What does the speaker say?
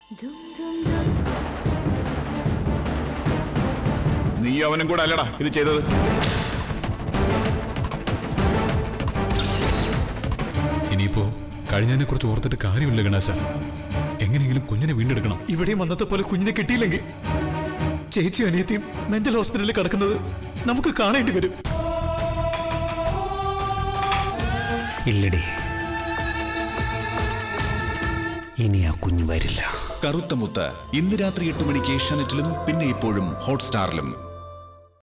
നീ അവനും കൂടെ അല്ലടാ ഇത് ചെയ്തത് ഇനിയിപ്പോ കഴിഞ്ഞതിനെ കുറിച്ച് ഓർത്തിട്ട് കാര്യമില്ല ഗണേശ എങ്ങനെയെങ്കിലും കുഞ്ഞിനെ വീണ്ടെടുക്കണം ഇവിടെയും അന്നത്തെ പോലെ കുഞ്ഞിനെ കിട്ടിയില്ലെങ്കിൽ ചേച്ചിയും അനിയത്തിയും മെന്റൽ ഹോസ്പിറ്റലിൽ കിടക്കുന്നത് നമുക്ക് കാണേണ്ടി വരും ഇല്ലടി ഇനി ആ കുഞ്ഞ് വരില്ല കറുത്ത മുത്ത് ഇന്ന് രാത്രി എട്ട് മണിക്ക് ഏഷ്യാനെറ്റിലും പിന്നെ ഇപ്പോഴും ഹോട്ട്സ്റ്റാറിലും